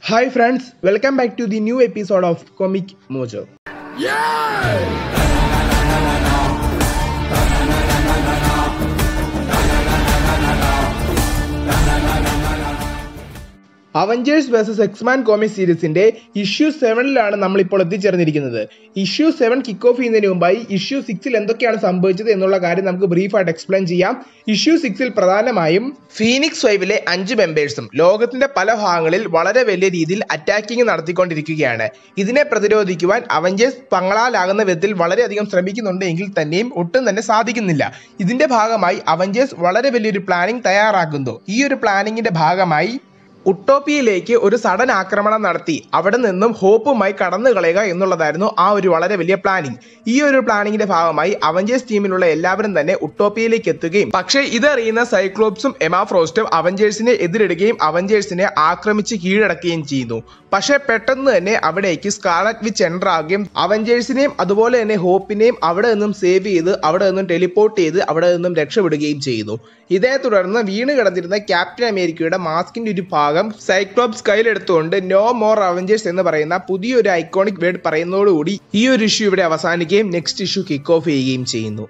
Hi friends, welcome back to the new episode of Comic Mojo. Avengers versus X Men comic സീരീസിന്റെ issue സെവനിലാണ് നമ്മൾ ഇപ്പോൾ എത്തിച്ചേർന്നിരിക്കുന്നത് issue seven kick off ചെയ്യുന്നതിന് മുമ്പായി ഇഷ്യൂ സിക്സിൽ എന്തൊക്കെയാണ് സംഭവിച്ചത് എന്നുള്ള കാര്യം നമുക്ക് ബ്രീഫായിട്ട് എക്സ്പ്ലെയിൻ ചെയ്യാം ഇഷ്യൂ സിക്സിൽ പ്രധാനമായും ഫീനിക്സ് ഫൈവിലെ അഞ്ച് മെമ്പേഴ്സും ലോകത്തിന്റെ പല ഭാഗങ്ങളിൽ വളരെ വലിയ രീതിയിൽ അറ്റാക്കിംഗ് നടത്തിക്കൊണ്ടിരിക്കുകയാണ് ഇതിനെ പ്രതിരോധിക്കുവാൻ അവഞ്ചേഴ്സ് പങ്ങളാലാകുന്ന വിധത്തിൽ വളരെയധികം ശ്രമിക്കുന്നുണ്ട് എങ്കിൽ തന്നെയും ഒട്ടും തന്നെ സാധിക്കുന്നില്ല ഇതിന്റെ ഭാഗമായി അവഞ്ചേഴ്സ് വളരെ വലിയൊരു പ്ലാനിംഗ് തയ്യാറാക്കുന്നു ഈ ഒരു പ്ലാനിങ്ങിന്റെ ഭാഗമായി ഉട്ടോപ്പിയയിലേക്ക് ഒരു സഡൻ ആക്രമണം നടത്തി അവിടെ നിന്നും ഹോപ്പുമായി കടന്നു കളയുക എന്നുള്ളതായിരുന്നു ആ ഒരു വളരെ വലിയ പ്ലാനിങ് ഈ ഒരു പ്ലാനിങ്ങിന്റെ ഭാഗമായി അവഞ്ചേഴ്സ് ടീമിലുള്ള എല്ലാവരും തന്നെ ഉട്ടോപ്പിയയിലേക്ക് എത്തുകയും പക്ഷേ ഇതറിയുന്ന സൈക്ലോപ്സും എമാഫ്രോസ്റ്റും അവഞ്ചേഴ്സിനെ എതിരിടുകയും അവഞ്ചേഴ്സിനെ ആക്രമിച്ച് കീഴടക്കുകയും ചെയ്യുന്നു പക്ഷേ പെട്ടെന്ന് തന്നെ അവിടേക്ക് സ്കാലറ്റ് വിച്ച് എൻ്റർ ആകുകയും അവഞ്ചേഴ്സിനെയും അതുപോലെ തന്നെ ഹോപ്പിനെയും അവിടെ നിന്നും സേവ് ചെയ്ത് അവിടെ നിന്നും ടെലിപ്പോർട്ട് ചെയ്ത് അവിടെ നിന്നും രക്ഷപ്പെടുകയും ചെയ്യുന്നു ഇതേ തുടർന്ന് വീണ് കിടന്നിരുന്ന ക്യാപ്റ്റൻ അമേരിക്കയുടെ മാസ്കിന്റെ ഒരു ഭാഗം സൈക്ലോപ്സ് കയ്യിലെടുത്തുകൊണ്ട് നോ മോർ അവഞ്ചേഴ്സ് എന്ന് പറയുന്ന പുതിയൊരു ഐക്കോണിക് വേർഡ് പറയുന്നതോടുകൂടി ഈ ഒരു ഇഷ്യൂ ഇവിടെ അവസാനിക്കുകയും നെക്സ്റ്റ് ഇഷ്യൂ കിക്ക് ഓഫ് ചെയ്യുകയും ചെയ്യുന്നു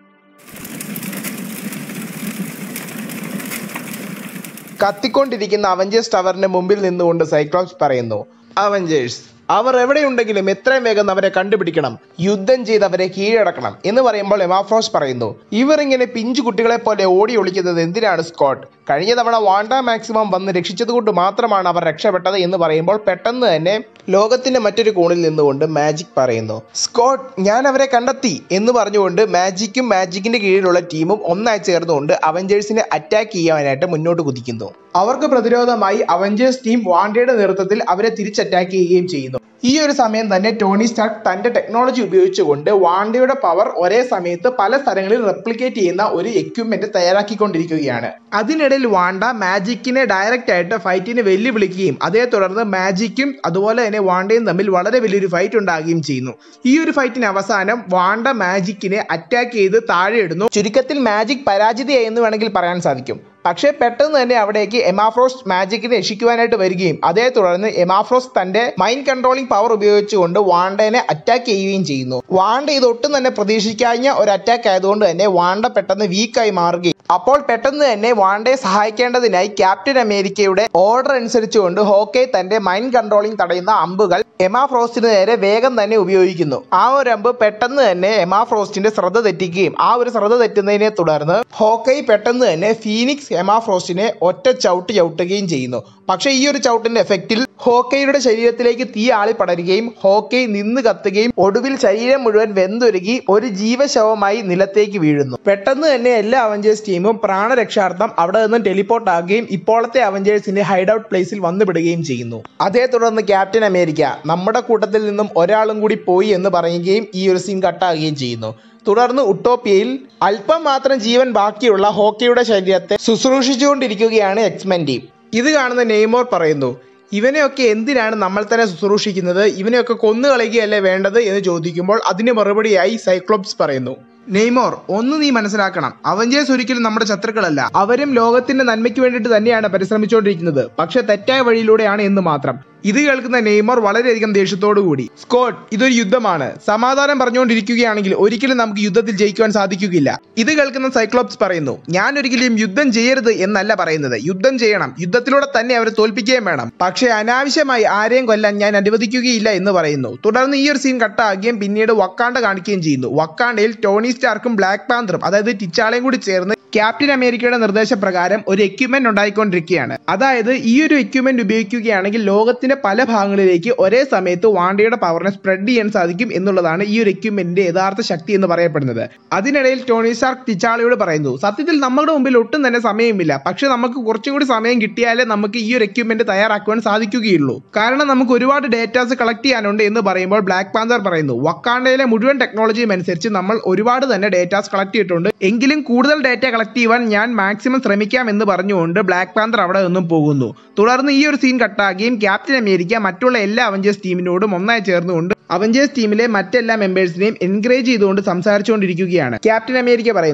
കത്തിക്കൊണ്ടിരിക്കുന്ന അവഞ്ചേഴ്സ് ടവറിന് മുമ്പിൽ നിന്നുകൊണ്ട് സൈക്ലോപ്സ് പറയുന്നു അവഞ്ചേഴ്സ് അവർ എവിടെയുണ്ടെങ്കിലും എത്രയും വേഗം അവരെ കണ്ടുപിടിക്കണം യുദ്ധം ചെയ്ത് അവരെ കീഴടക്കണം എന്ന് പറയുമ്പോൾ എമാഫ്രോസ് പറയുന്നു ഇവർ ഇങ്ങനെ പിഞ്ചു കുട്ടികളെ പോലെ ഓടി ഒളിക്കുന്നത് എന്തിനാണ് സ്കോട്ട് കഴിഞ്ഞ തവണ വാണ്ട മാക്സിമം വന്ന് രക്ഷിച്ചതുകൊണ്ട് മാത്രമാണ് അവർ രക്ഷപ്പെട്ടത് എന്ന് പറയുമ്പോൾ പെട്ടെന്ന് തന്നെ ലോകത്തിന്റെ മറ്റൊരു കോണിൽ നിന്നുകൊണ്ട് മാജിക് പറയുന്നു സ്കോട്ട് ഞാൻ അവരെ കണ്ടെത്തി എന്ന് പറഞ്ഞുകൊണ്ട് മാജിക്കും മാജിക്കിന്റെ കീഴിലുള്ള ടീമും ഒന്നായി ചേർന്നുകൊണ്ട് അവഞ്ചേഴ്സിനെ അറ്റാക്ക് ചെയ്യാനായിട്ട് മുന്നോട്ട് കുതിക്കുന്നു അവർക്ക് പ്രതിരോധമായി അവഞ്ചേഴ്സ് ടീം വാണ്ടയുടെ നേതൃത്വത്തിൽ അവരെ തിരിച്ച് അറ്റാക്ക് ചെയ്യുകയും ചെയ്യുന്നു ഈ ഒരു സമയം തന്നെ ടോണി സ്റ്റാർക്ക് തന്റെ ടെക്നോളജി ഉപയോഗിച്ചുകൊണ്ട് വാണ്ടയുടെ പവർ ഒരേ സമയത്ത് പല സ്ഥലങ്ങളിൽ റെപ്ലിക്കേറ്റ് ചെയ്യുന്ന ഒരു എക്യുപ്മെന്റ് തയ്യാറാക്കിക്കൊണ്ടിരിക്കുകയാണ് അതിനിടയിൽ വാണ്ട മാജിക്കിനെ ഡയറക്റ്റ് ആയിട്ട് ഫൈറ്റിന് വെല്ലുവിളിക്കുകയും അതേ തുടർന്ന് മാജിക്കും അതുപോലെ തന്നെ വാണ്ടയും തമ്മിൽ വളരെ വലിയൊരു ഫൈറ്റ് ഉണ്ടാകുകയും ചെയ്യുന്നു ഈ ഒരു ഫൈറ്റിന് അവസാനം വാണ്ട മാജിക്കിനെ അറ്റാക്ക് ചെയ്ത് താഴെ ഇടുന്നു ചുരുക്കത്തിൽ മാജിക് പരാജിതയായി എന്ന് വേണമെങ്കിൽ പറയാൻ സാധിക്കും പക്ഷേ പെട്ടെന്ന് തന്നെ അവിടേക്ക് എമാഫ്രോസ്റ്റ് മാജിക്കിനെ രക്ഷിക്കുവാനായിട്ട് വരികയും അതേ തുടർന്ന് എമാഫ്രോസ്റ്റ് തന്റെ മൈൻഡ് കൺട്രോളിംഗ് പവർ ഉപയോഗിച്ചുകൊണ്ട് വാണ്ടനെ അറ്റാക്ക് ചെയ്യുകയും ചെയ്യുന്നു വാണ്ട ഇത് ഒട്ടും തന്നെ പ്രതീക്ഷിക്കാഞ്ഞ ഒരു അറ്റാക്ക് ആയതുകൊണ്ട് തന്നെ വാണ്ട പെട്ടെന്ന് വീക്കായി മാറുകയും അപ്പോൾ പെട്ടെന്ന് തന്നെ വാണ്ടയെ സഹായിക്കേണ്ടതിനായി ക്യാപ്റ്റൻ അമേരിക്കയുടെ ഓർഡർ അനുസരിച്ചുകൊണ്ട് ഹോക്കെ തന്റെ മൈൻഡ് കൺട്രോളിംഗ് തടയുന്ന അമ്പുകൾ എമാഫ്രോസ്റ്റിന് നേരെ വേഗം തന്നെ ഉപയോഗിക്കുന്നു ആ ഒരു അമ്പ് പെട്ടെന്ന് തന്നെ എമാഫ്രോസ്റ്റിന്റെ ശ്രദ്ധ തെറ്റിക്കുകയും ആ ഒരു ശ്രദ്ധ തെറ്റുന്നതിനെ തുടർന്ന് ഹോക്കൈ പെട്ടെന്ന് തന്നെ ഫീനിക്സ് എമാഫ്രോസ്റ്റിനെ ഒറ്റ ചവിട്ട് ചവിട്ടുകയും ചെയ്യുന്നു പക്ഷേ ഈ ഒരു ചവിട്ടിന്റെ എഫക്റ്റിൽ ഹോക്കയുടെ ശരീരത്തിലേക്ക് തീ ആളി പടരുകയും ഹോക്കൈ നിന്ന് കത്തുകയും ഒടുവിൽ ശരീരം മുഴുവൻ വെന്തൊരുകി ഒരു ജീവശവമായി നിലത്തേക്ക് വീഴുന്നു പെട്ടെന്ന് തന്നെ എല്ലാ അവഞ്ചേഴ്സ് ടീമും പ്രാണരക്ഷാർത്ഥം അവിടെ നിന്നും ടെലിപ്പോർട്ട് ആകുകയും ഇപ്പോഴത്തെ അവഞ്ചേഴ്സിന്റെ ഹൈഡ് ഔട്ട് പ്ലേസിൽ വന്നുപെടുകയും ചെയ്യുന്നു അതേ തുടർന്ന് ക്യാപ്റ്റൻ അമേരിക്ക നമ്മുടെ കൂട്ടത്തിൽ നിന്നും ഒരാളും കൂടി പോയി എന്ന് പറയുകയും ഈ ഒരു സീൻ കട്ടാകുകയും ചെയ്യുന്നു തുടർന്ന് ഉട്ടോപ്പിയയിൽ അല്പം മാത്രം ജീവൻ ബാക്കിയുള്ള ഹോക്കിയുടെ ശരീരത്തെ ശുശ്രൂഷിച്ചുകൊണ്ടിരിക്കുകയാണ് എക്സ്മെൻ ടീം ഇത് കാണുന്ന നെയ്മോർ പറയുന്നു ഇവനെയൊക്കെ എന്തിനാണ് നമ്മൾ തന്നെ ശുശ്രൂഷിക്കുന്നത് ഇവനെയൊക്കെ കൊന്നുകളയുകയല്ലേ വേണ്ടത് എന്ന് ചോദിക്കുമ്പോൾ അതിന് മറുപടിയായി സൈക്ലോപ്സ് പറയുന്നു നെയ്മോർ ഒന്ന് നീ മനസ്സിലാക്കണം അവഞ്ചേഴ്സ് ഒരിക്കലും നമ്മുടെ ശത്രുക്കളല്ല അവരും ലോകത്തിന്റെ നന്മയ്ക്ക് വേണ്ടിയിട്ട് തന്നെയാണ് പരിശ്രമിച്ചുകൊണ്ടിരിക്കുന്നത് പക്ഷെ തെറ്റായ വഴിയിലൂടെയാണ് എന്ന് മാത്രം ഇത് കേൾക്കുന്ന നെയ്മർ വളരെയധികം ദേഷ്യത്തോടു കൂടി സ്കോട്ട് ഇതൊരു യുദ്ധമാണ് സമാധാനം പറഞ്ഞുകൊണ്ടിരിക്കുകയാണെങ്കിൽ ഒരിക്കലും നമുക്ക് യുദ്ധത്തിൽ ജയിക്കുവാൻ സാധിക്കുകയില്ല ഇത് കേൾക്കുന്ന സൈക്ലോപ്സ് പറയുന്നു ഞാൻ ഒരിക്കലും യുദ്ധം ചെയ്യരുത് എന്നല്ല പറയുന്നത് യുദ്ധം ചെയ്യണം യുദ്ധത്തിലൂടെ തന്നെ അവരെ തോൽപ്പിക്കുകയും വേണം പക്ഷേ അനാവശ്യമായി ആരെയും കൊല്ലാൻ ഞാൻ അനുവദിക്കുകയില്ല എന്ന് പറയുന്നു തുടർന്ന് ഈ ഒരു സീൻ കട്ടാകുകയും പിന്നീട് വക്കാണ്ട കാണിക്കുകയും ചെയ്യുന്നു വക്കാണ്ടയിൽ ടോണി സ്റ്റാർക്കും ബ്ലാക്ക് പാന്തറും അതായത് ടിച്ചാളയും കൂടി ചേർന്ന് ക്യാപ്റ്റൻ അമേരിക്കയുടെ നിർദ്ദേശപ്രകാരം ഒരു എക്യുപ്മെന്റ് ഉണ്ടായിക്കൊണ്ടിരിക്കുകയാണ് അതായത് ഈ ഒരു എക്യുപ്മെന്റ് ഉപയോഗിക്കുകയാണെങ്കിൽ ലോകത്തിന്റെ പല ഭാഗങ്ങളിലേക്ക് ഒരേ സമയത്ത് വാണ്ടയുടെ പവറിനെ സ്പ്രെഡ് ചെയ്യാൻ സാധിക്കും എന്നുള്ളതാണ് ഈ ഒരു എക്യുപ്മെന്റിന്റെ യഥാർത്ഥ ശക്തി എന്ന് പറയപ്പെടുന്നത് അതിനിടയിൽ ടോണി സ്റ്റാർക്ക് ടിച്ചാളയോട് പറയുന്നു സത്യത്തിൽ നമ്മുടെ മുമ്പിൽ ഒട്ടും തന്നെ സമയമില്ല പക്ഷെ നമുക്ക് കുറച്ചും കൂടി സമയം കിട്ടിയാലേ നമുക്ക് ഈ ഒരു എക്യുപ്മെന്റ് തയ്യാറാക്കുവാൻ സാധിക്കുകയുള്ളൂ കാരണം നമുക്ക് ഒരുപാട് ഡേറ്റാസ് കളക്ട് ചെയ്യാനുണ്ട് എന്ന് പറയുമ്പോൾ ബ്ലാക്ക് പാന്തർ പറയുന്നു വക്കാണ്ടയിലെ മുഴുവൻ ടെക്നോളജിയും അനുസരിച്ച് നമ്മൾ ഒരുപാട് തന്നെ ഡേറ്റാസ് കളക്ട് ചെയ്തിട്ടുണ്ട് എങ്കിലും കൂടുതൽ ഡേറ്റ കളക്ട് ചെയ്യുവാൻ ഞാൻ മാക്സിമം ശ്രമിക്കാം എന്ന് പറഞ്ഞുകൊണ്ട് ബ്ലാക്ക് പാന്തർ അവിടെ നിന്നും പോകുന്നു തുടർന്ന് ഈ ഒരു സീൻ കട്ടാകുകയും ക്യാപ്റ്റൻ അമേരിക്ക മറ്റുള്ള എല്ലാ അവഞ്ചേഴ്സ് ടീമിനോടും ഒന്നായി ചേർന്നുകൊണ്ട് അവഞ്ചേഴ്സ് ടീമിലെ മറ്റെല്ലാ മെമ്പേഴ്സിനെയും എൻകറേജ് ചെയ്തുകൊണ്ട് സംസാരിച്ചുകൊണ്ടിരിക്കുകയാണ് ക്യാപ്റ്റൻ അമേരിക്ക പറയുന്നു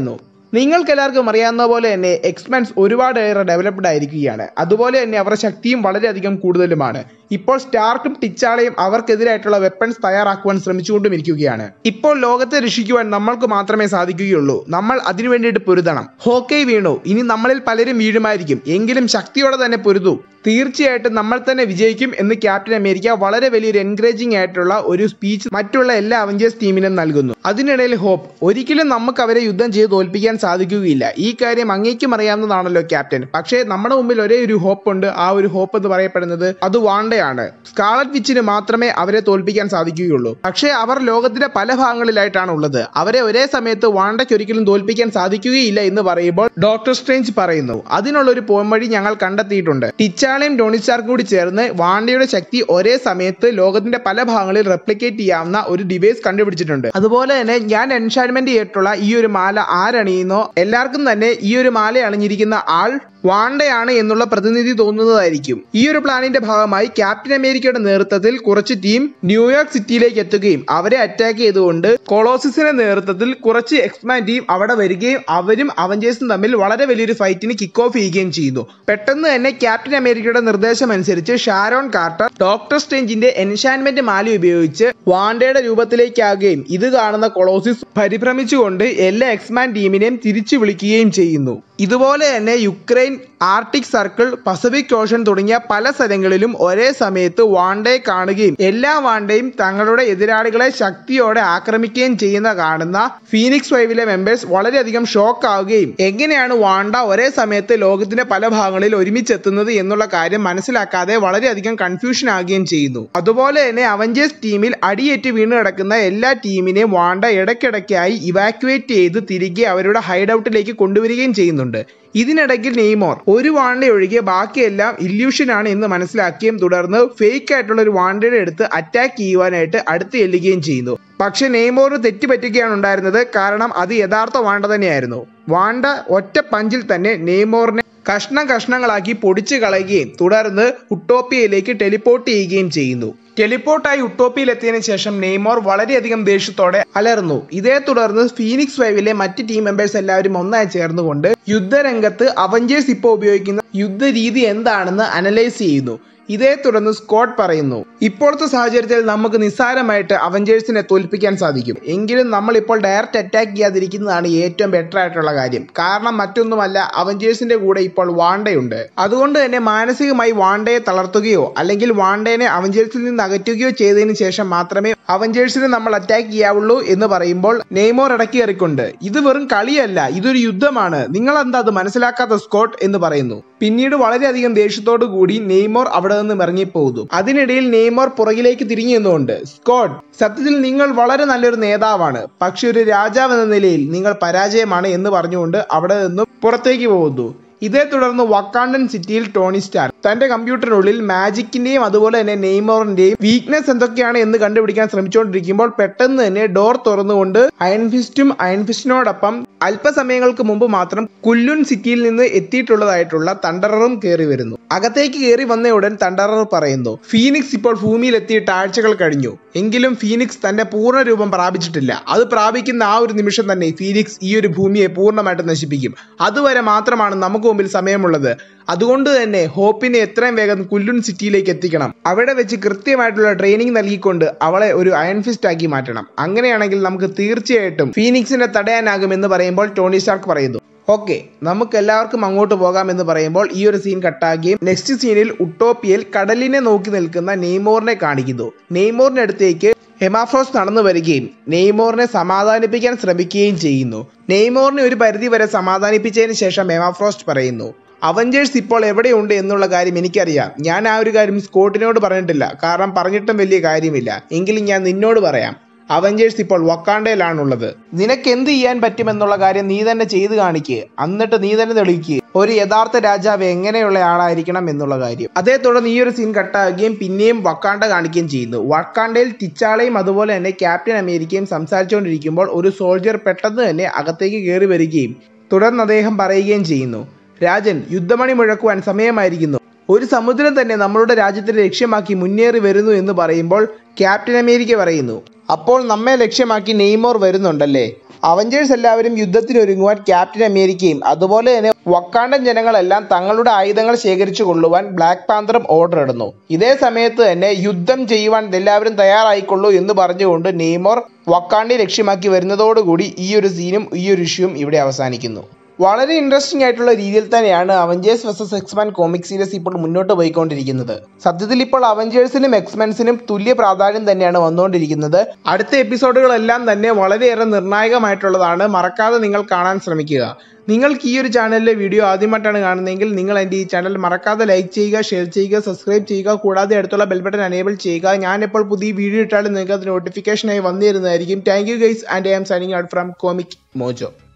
നിങ്ങൾക്ക് എല്ലാവർക്കും അറിയാവുന്ന പോലെ തന്നെ എക്സ്മെൻസ് ഒരുപാടേറെ ഡെവലപ്ഡ് ആയിരിക്കുകയാണ് അതുപോലെ തന്നെ അവരുടെ ശക്തിയും വളരെയധികം കൂടുതലുമാണ് ഇപ്പോൾ സ്റ്റാർക്കും ടിച്ചാളയും അവർക്കെതിരായിട്ടുള്ള വെപ്പൺസ് തയ്യാറാക്കുവാൻ ശ്രമിച്ചുകൊണ്ടും ഇരിക്കുകയാണ് ഇപ്പോൾ ലോകത്തെ രക്ഷിക്കുവാൻ നമ്മൾക്ക് മാത്രമേ സാധിക്കുകയുള്ളൂ നമ്മൾ അതിനു വേണ്ടിയിട്ട് പൊരുതണം ഹോക്കൈ വീണു ഇനി നമ്മളിൽ പലരും വീഴുമായിരിക്കും എങ്കിലും ശക്തിയോടെ തന്നെ പൊരുതൂ തീർച്ചയായിട്ടും നമ്മൾ തന്നെ വിജയിക്കും എന്ന് ക്യാപ്റ്റൻ അമേരിക്ക വളരെ വലിയൊരു എൻകറേജിംഗ് ആയിട്ടുള്ള ഒരു സ്പീച്ച് മറ്റുള്ള എല്ലാ അവഞ്ചേഴ്സ് ടീമിനും നൽകുന്നു അതിനിടയിൽ ഹോപ്പ് ഒരിക്കലും നമുക്ക് അവരെ യുദ്ധം ചെയ്ത് തോൽപ്പിക്കാൻ സാധിക്കുകയില്ല ഈ കാര്യം അങ്ങേക്കും അറിയാവുന്നതാണല്ലോ ക്യാപ്റ്റൻ പക്ഷേ നമ്മുടെ മുമ്പിൽ ഒരേ ഒരു ഹോപ്പ് ഉണ്ട് ആ ഒരു ഹോപ്പ് എന്ന് പറയപ്പെടുന്നത് അത് വാണ്ടയാണ് സ്കാളറ്റ് വിച്ചിന് മാത്രമേ അവരെ തോൽപ്പിക്കാൻ സാധിക്കുകയുള്ളൂ പക്ഷേ അവർ ലോകത്തിന്റെ പല ഭാഗങ്ങളിലായിട്ടാണ് ഉള്ളത് അവരെ ഒരേ സമയത്ത് വാണ്ടയ്ക്ക് ഒരിക്കലും തോൽപ്പിക്കാൻ സാധിക്കുകയില്ല എന്ന് പറയുമ്പോൾ ഡോക്ടർ സ്ട്രേഞ്ച് പറയുന്നു അതിനുള്ള ഒരു പോംവഴി ഞങ്ങൾ കണ്ടെത്തിയിട്ടുണ്ട് ടിച്ചാളയും ടോണി സ്റ്റാർക്കും കൂടി ചേർന്ന് വാണ്ടയുടെ ശക്തി ഒരേ സമയത്ത് ലോകത്തിന്റെ പല ഭാഗങ്ങളിൽ റെപ്ലിക്കേറ്റ് ചെയ്യാവുന്ന ഒരു ഡിവൈസ് കണ്ടുപിടിച്ചിട്ടുണ്ട് അതുപോലെ തന്നെ ഞാൻ എൻഷാൻമെന്റ് ചെയ്തിട്ടുള്ള ഈ ഒരു മാല ആരണിയുന്നോ എല്ലാവർക്കും തന്നെ ഈ ഒരു മാല അണിഞ്ഞിരിക്കുന്ന ആൾ വാണ്ടയാണ് എന്നുള്ള പ്രതിനിധി തോന്നുന്നതായിരിക്കും ഈ ഒരു പ്ലാനിന്റെ ഭാഗമായി ക്യാപ്റ്റൻ അമേരിക്കയുടെ നേതൃത്വത്തിൽ കുറച്ച് ടീം ന്യൂയോർക്ക് സിറ്റിയിലേക്ക് എത്തുകയും അവരെ അറ്റാക്ക് ചെയ്തുകൊണ്ട് കൊളോസിസിന്റെ നേതൃത്വത്തിൽ കുറച്ച് എക്സ്മാൻ ടീം അവിടെ വരികയും അവരും അവഞ്ചേഴ്സും തമ്മിൽ വളരെ വലിയൊരു ഫൈറ്റിന് കിക്ക് ഓഫ് ചെയ്യുകയും ചെയ്യുന്നു പെട്ടെന്ന് തന്നെ ക്യാപ്റ്റൻ അമേരിക്കയുടെ നിർദ്ദേശം അനുസരിച്ച് ഷാരോൺ കാർട്ടർ ഡോക്ടർ സ്ട്രേഞ്ചിന്റെ എൻഷാൻമെന്റ് മാല ഉപയോഗിച്ച് വാണ്ടയുടെ രൂപത്തിലേക്കാകുകയും ഇത് കാണുന്ന കൊളോസിസ് പരിഭ്രമിച്ചുകൊണ്ട് എല്ലാ എക്സ്മാൻ ടീമിനെയും തിരിച്ചു വിളിക്കുകയും ചെയ്യുന്നു ഇതുപോലെ തന്നെ Ukraine Arctic circle Pacific ocean തുടങ്ങിയ പല സ്ഥലങ്ങളിലും ഒരേ സമയത്ത് വാണ്ടയെ കാണുകയും എല്ലാ വാണ്ടയും തങ്ങളുടെ എതിരാളികളെ ശക്തിയോടെ ആക്രമിക്കുകയും ചെയ്യുന്ന കാണുന്ന ഫീനിക്സ് വൈവിലെ മെമ്പേഴ്സ് വളരെയധികം ഷോക്ക് ആവുകയും എങ്ങനെയാണ് വാണ്ട ഒരേ സമയത്ത് ലോകത്തിന്റെ പല ഭാഗങ്ങളിൽ ഒരുമിച്ചെത്തുന്നത് എന്നുള്ള കാര്യം മനസ്സിലാക്കാതെ വളരെയധികം കൺഫ്യൂഷൻ ആകുകയും ചെയ്യുന്നു അതുപോലെ തന്നെ അവഞ്ചേഴ്സ് ടീമിൽ അടിയേറ്റ് വീണ് കിടക്കുന്ന എല്ലാ ടീമിനെയും വാണ്ട ഇടയ്ക്കിടയ്ക്കായി ഇവാക്യുവേറ്റ് ചെയ്ത് തിരികെ അവരുടെ ഹൈഡ് ഔട്ടിലേക്ക് കൊണ്ടുവരികയും ചെയ്യുന്നുണ്ട് ഇതിനിടയ്ക്ക് നെയ്മോർ ഒരു വാണ്ട ഒഴികെ ബാക്കിയെല്ലാം ഇല്യൂഷൻ ആണ് എന്ന് മനസ്സിലാക്കുകയും തുടർന്ന് ഫേക്ക് ആയിട്ടുള്ള ഒരു വാണ്ടയുടെ അടുത്ത് അറ്റാക്ക് ചെയ്യുവാനായിട്ട് അടുത്ത് ചെല്ലുകയും ചെയ്യുന്നു പക്ഷെ നെയ്മോറിന് തെറ്റുപറ്റുകയാണ് ഉണ്ടായിരുന്നത് കാരണം അത് യഥാർത്ഥ വാണ്ട തന്നെയായിരുന്നു വാണ്ട ഒറ്റ പഞ്ചിൽ തന്നെ നെയ്മോറിനെ കഷ്ണം കഷ്ണങ്ങളാക്കി പൊടിച്ചു കളയുകയും തുടർന്ന് ഉട്ടോപ്പിയയിലേക്ക് ടെലിപ്പോർട്ട് ചെയ്യുകയും ചെയ്യുന്നു ടെലിപ്പോർട്ടായി ഉട്ടോപ്പിയിൽ എത്തിയതിനു ശേഷം നെയ്മോർ വളരെയധികം ദേഷ്യത്തോടെ അലർന്നു ഇതേ തുടർന്ന് ഫീനിക്സ് ഫൈവിലെ മറ്റ് ടീം മെമ്പേഴ്സ് എല്ലാവരും ഒന്നായി ചേർന്നുകൊണ്ട് യുദ്ധരംഗത്ത് അവഞ്ചേഴ്സ് ഇപ്പോൾ ഉപയോഗിക്കുന്ന യുദ്ധരീതി എന്താണെന്ന് അനലൈസ് ചെയ്യുന്നു ഇതേ തുടർന്ന് സ്കോട്ട് പറയുന്നു ഇപ്പോഴത്തെ സാഹചര്യത്തിൽ നമുക്ക് നിസ്സാരമായിട്ട് അവഞ്ചേഴ്സിനെ തോൽപ്പിക്കാൻ സാധിക്കും എങ്കിലും നമ്മൾ ഇപ്പോൾ ഡയറക്റ്റ് അറ്റാക്ക് ചെയ്യാതിരിക്കുന്നതാണ് ഏറ്റവും ബെറ്റർ ആയിട്ടുള്ള കാര്യം കാരണം മറ്റൊന്നുമല്ല അവഞ്ചേഴ്സിന്റെ കൂടെ ഇപ്പോൾ വാണ്ടയുണ്ട് അതുകൊണ്ട് തന്നെ മാനസികമായി വാണ്ടയെ തളർത്തുകയോ അല്ലെങ്കിൽ വാണ്ടേനെ അവഞ്ചേഴ്സിൽ നിന്ന് അകറ്റുകയോ ചെയ്തതിനു ശേഷം മാത്രമേ അവഞ്ചേഴ്സിനെ നമ്മൾ അറ്റാക്ക് ചെയ്യാവുള്ളൂ എന്ന് പറയുമ്പോൾ നെയ്മോർ ഇടയ്ക്ക് കയറിക്കൊണ്ട് ഇത് വെറും കളിയല്ല ഇതൊരു യുദ്ധമാണ് നിങ്ങൾ എന്താ അത് മനസ്സിലാക്കാത്ത സ്കോട്ട് എന്ന് പറയുന്നു പിന്നീട് വളരെയധികം ദേഷ്യത്തോടു കൂടി നെയ്മോർ അവിടെ നിന്ന് ഇറങ്ങിപ്പോകുന്നു അതിനിടയിൽ നെയ്മോർ പുറകിലേക്ക് തിരിഞ്ഞു നിന്നുകൊണ്ട് സ്കോട്ട് സത്യത്തിൽ നിങ്ങൾ വളരെ നല്ലൊരു നേതാവാണ് പക്ഷെ ഒരു രാജാവ് എന്ന നിലയിൽ നിങ്ങൾ പരാജയമാണ് എന്ന് പറഞ്ഞുകൊണ്ട് അവിടെ നിന്നും പുറത്തേക്ക് പോകുന്നു ഇതേ തുടർന്ന് വക്കാണ്ടൻ സിറ്റിയിൽ ടോണി സ്റ്റാർ തന്റെ കമ്പ്യൂട്ടറിനുള്ളിൽ മാജിക്കിന്റെയും അതുപോലെ തന്നെ നെയ്മോറിന്റെയും വീക്ക്നെസ് എന്തൊക്കെയാണ് എന്ന് കണ്ടുപിടിക്കാൻ ശ്രമിച്ചുകൊണ്ടിരിക്കുമ്പോൾ പെട്ടെന്ന് തന്നെ ഡോർ തുറന്നുകൊണ്ട് അയൺഫിസ്റ്റും അയൺഫിസ്റ്റിനോടൊപ്പം അല്പസമയങ്ങൾക്ക് മുമ്പ് മാത്രം കുല്ലുൻ സിറ്റിയിൽ നിന്ന് എത്തിയിട്ടുള്ളതായിട്ടുള്ള തണ്ടററും കയറി വരുന്നു അകത്തേക്ക് കയറി വന്ന ഉടൻ തണ്ടറർ പറയുന്നു ഫീനിക്സ് ഇപ്പോൾ ഭൂമിയിൽ എത്തിയിട്ട് ആഴ്ചകൾ കഴിഞ്ഞു എങ്കിലും ഫീനിക്സ് തന്റെ പൂർണ്ണ രൂപം പ്രാപിച്ചിട്ടില്ല അത് പ്രാപിക്കുന്ന ആ ഒരു നിമിഷം തന്നെ ഫീനിക്സ് ഈ ഒരു ഭൂമിയെ പൂർണ്ണമായിട്ട് നശിപ്പിക്കും അതുവരെ മാത്രമാണ് നമുക്ക് മുമ്പിൽ സമയമുള്ളത് അതുകൊണ്ട് തന്നെ ഹോപ്പിനെ എത്രയും വേഗം കുല്ലുൻ സിറ്റിയിലേക്ക് എത്തിക്കണം അവിടെ വെച്ച് കൃത്യമായിട്ടുള്ള ട്രെയിനിങ് നൽകിക്കൊണ്ട് അവളെ ഒരു അയൺ ഫിസ്റ്റ് ആക്കി മാറ്റണം അങ്ങനെയാണെങ്കിൽ നമുക്ക് തീർച്ചയായിട്ടും ഫീനിക്സിനെ തടയാനാകും എന്ന് പറയുമ്പോൾ ടോണി സ്റ്റാർക്ക് പറയുന്നു ഓക്കെ നമുക്ക് എല്ലാവർക്കും അങ്ങോട്ട് പോകാം എന്ന് പറയുമ്പോൾ ഈ ഒരു സീൻ കട്ടാക്കുകയും നെക്സ്റ്റ് സീനിൽ ഉട്ടോപ്പിയയിൽ കടലിനെ നോക്കി നിൽക്കുന്ന നെയ്മോറിനെ കാണിക്കുന്നു നെയ്മോറിന്റെ അടുത്തേക്ക് ഹെമാഫ്രോസ് നടന്നു വരികയും നെയ്മോറിനെ സമാധാനിപ്പിക്കാൻ ശ്രമിക്കുകയും ചെയ്യുന്നു നെയ്മോറിനെ ഒരു പരിധി വരെ സമാധാനിപ്പിച്ചതിന് ശേഷം ഹെമാഫ്രോസ്റ്റ് പറയുന്നു അവഞ്ചേഴ്സ് ഇപ്പോൾ എവിടെയുണ്ട് എന്നുള്ള കാര്യം എനിക്കറിയാം ഞാൻ ആ ഒരു കാര്യം സ്കോട്ടിനോട് പറഞ്ഞിട്ടില്ല കാരണം പറഞ്ഞിട്ടും വലിയ കാര്യമില്ല എങ്കിലും ഞാൻ നിന്നോട് പറയാം അവഞ്ചേഴ്സ് ഇപ്പോൾ വക്കാണ്ടയിലാണുള്ളത് നിനക്ക് എന്ത് ചെയ്യാൻ പറ്റുമെന്നുള്ള കാര്യം നീ തന്നെ ചെയ്തു കാണിക്കുക എന്നിട്ട് നീ തന്നെ തെളിയിക്കുക ഒരു യഥാർത്ഥ രാജാവ് എങ്ങനെയുള്ള ആളായിരിക്കണം എന്നുള്ള കാര്യം അതേ തുടർന്ന് ഈ ഒരു സീൻ കട്ടാകുകയും പിന്നെയും വക്കാണ്ട കാണിക്കുകയും ചെയ്യുന്നു വക്കാണ്ടയിൽ ടിച്ചാളയും അതുപോലെ തന്നെ ക്യാപ്റ്റൻ അമേരിക്കയും സംസാരിച്ചുകൊണ്ടിരിക്കുമ്പോൾ ഒരു സോൾജർ പെട്ടെന്ന് തന്നെ അകത്തേക്ക് കയറി വരികയും തുടർന്ന് അദ്ദേഹം പറയുകയും ചെയ്യുന്നു രാജൻ യുദ്ധമണി മുഴക്കുവാൻ സമയമായിരിക്കുന്നു ഒരു സമുദ്രം തന്നെ നമ്മളുടെ രാജ്യത്തെ ലക്ഷ്യമാക്കി മുന്നേറി വരുന്നു എന്ന് പറയുമ്പോൾ ക്യാപ്റ്റൻ അമേരിക്ക പറയുന്നു അപ്പോൾ നമ്മെ ലക്ഷ്യമാക്കി നെയ്മോർ വരുന്നുണ്ടല്ലേ അവഞ്ചേഴ്സ് എല്ലാവരും യുദ്ധത്തിനൊരുങ്ങുവാൻ ക്യാപ്റ്റൻ അമേരിക്കയും അതുപോലെ തന്നെ വക്കാണ്ടൻ ജനങ്ങളെല്ലാം തങ്ങളുടെ ആയുധങ്ങൾ ശേഖരിച്ചു കൊള്ളുവാൻ ബ്ലാക്ക് പാന്തറും ഓർഡർ ഇടുന്നു ഇതേ സമയത്ത് തന്നെ യുദ്ധം ചെയ്യുവാൻ എല്ലാവരും തയ്യാറായിക്കൊള്ളൂ എന്ന് പറഞ്ഞുകൊണ്ട് നെയ്മോർ വക്കാണ്ടി ലക്ഷ്യമാക്കി വരുന്നതോടുകൂടി ഈ ഒരു സീനും ഈ ഒരു ഇഷ്യൂവും ഇവിടെ അവസാനിക്കുന്നു വളരെ ഇൻട്രസ്റ്റിംഗ് ആയിട്ടുള്ള രീതിയിൽ തന്നെയാണ് Avengers versus X Men comic series ഇപ്പോൾ മുന്നോട്ട് പോയിക്കൊണ്ടിരിക്കുന്നത് സത്യത്തിൽ ഇപ്പോൾ അവഞ്ചേഴ്സിനും എക്സ്മെൻസിനും തുല്യ പ്രാധാന്യം തന്നെയാണ് വന്നുകൊണ്ടിരിക്കുന്നത് അടുത്ത എപ്പിസോഡുകളെല്ലാം തന്നെ വളരെയേറെ നിർണായകമായിട്ടുള്ളതാണ് മറക്കാതെ നിങ്ങൾ കാണാൻ ശ്രമിക്കുക നിങ്ങൾക്ക് ഈ ഒരു ചാനലിലെ വീഡിയോ ആദ്യമായിട്ടാണ് കാണുന്നതെങ്കിൽ നിങ്ങൾ എൻ്റെ ഈ ചാനൽ മറക്കാതെ ലൈക്ക് ചെയ്യുക ഷെയർ ചെയ്യുക സബ്സ്ക്രൈബ് ചെയ്യുക കൂടാതെ അടുത്തുള്ള ബെൽ ബട്ടൺ അനേബിൾ ചെയ്യുക ഞാൻ എപ്പോൾ പുതിയ വീഡിയോ ഇട്ടാലും നിങ്ങൾക്ക് അത് നോട്ടിഫിക്കേഷനായി വന്നു തരുന്നതായിരിക്കും thank you guys and I am signing out from Comic mojo